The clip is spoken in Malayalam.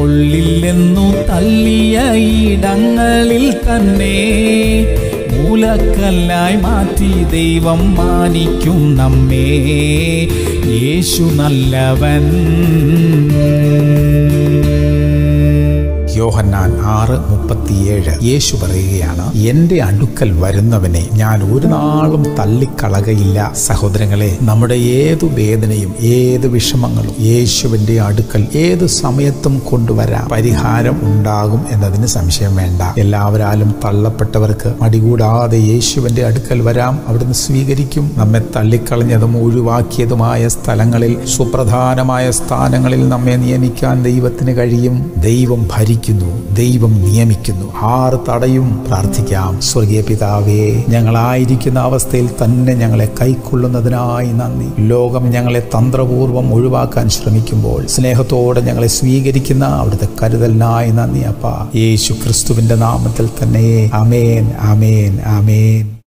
കൊള്ളില്ലെന്നു തള്ളിയ ഇടങ്ങളിൽ തന്നെ മൂലക്കല്ലായി മാറ്റി ദൈവം മാനിക്കും നമ്മേ യേശു നല്ലവൻ യോഹന്നാൻ ആറ് മുപ്പത്തിയേഴ് യേശു പറയുകയാണ് എന്റെ അടുക്കൽ വരുന്നവനെ ഞാൻ ഒരു നാളും തള്ളിക്കളകയില്ല സഹോദരങ്ങളെ നമ്മുടെ ഏതു വേദനയും ഏത് വിഷമങ്ങളും യേശുവിന്റെ അടുക്കൽ ഏത് സമയത്തും കൊണ്ടുവരാം പരിഹാരം ഉണ്ടാകും എന്നതിന് സംശയം വേണ്ട എല്ലാവരാലും തള്ളപ്പെട്ടവർക്ക് മടികൂടാതെ യേശുവിന്റെ അടുക്കൽ വരാം അവിടുന്ന് സ്വീകരിക്കും നമ്മെ തള്ളിക്കളഞ്ഞതും ഒഴിവാക്കിയതുമായ സ്ഥലങ്ങളിൽ സുപ്രധാനമായ സ്ഥാനങ്ങളിൽ നമ്മെ നിയമിക്കാൻ ദൈവത്തിന് കഴിയും ദൈവം ഭരിക്കുന്നു ദൈവം നിയമിക്കുന്നു ആറ് തടയും പ്രാർത്ഥിക്കാം സ്വർഗീയ പിതാവേ ഞങ്ങളായിരിക്കുന്ന അവസ്ഥയിൽ തന്നെ ഞങ്ങളെ കൈക്കൊള്ളുന്നതിനായി നന്ദി ലോകം ഞങ്ങളെ തന്ത്രപൂർവ്വം ഒഴിവാക്കാൻ ശ്രമിക്കുമ്പോൾ സ്നേഹത്തോടെ ഞങ്ങളെ സ്വീകരിക്കുന്ന അവിടുത്തെ കരുതലിനായി നന്ദി അപ്പ യേശു ക്രിസ്തുവിന്റെ നാമത്തിൽ തന്നെ അമേൻ അമേൻ അമേൻ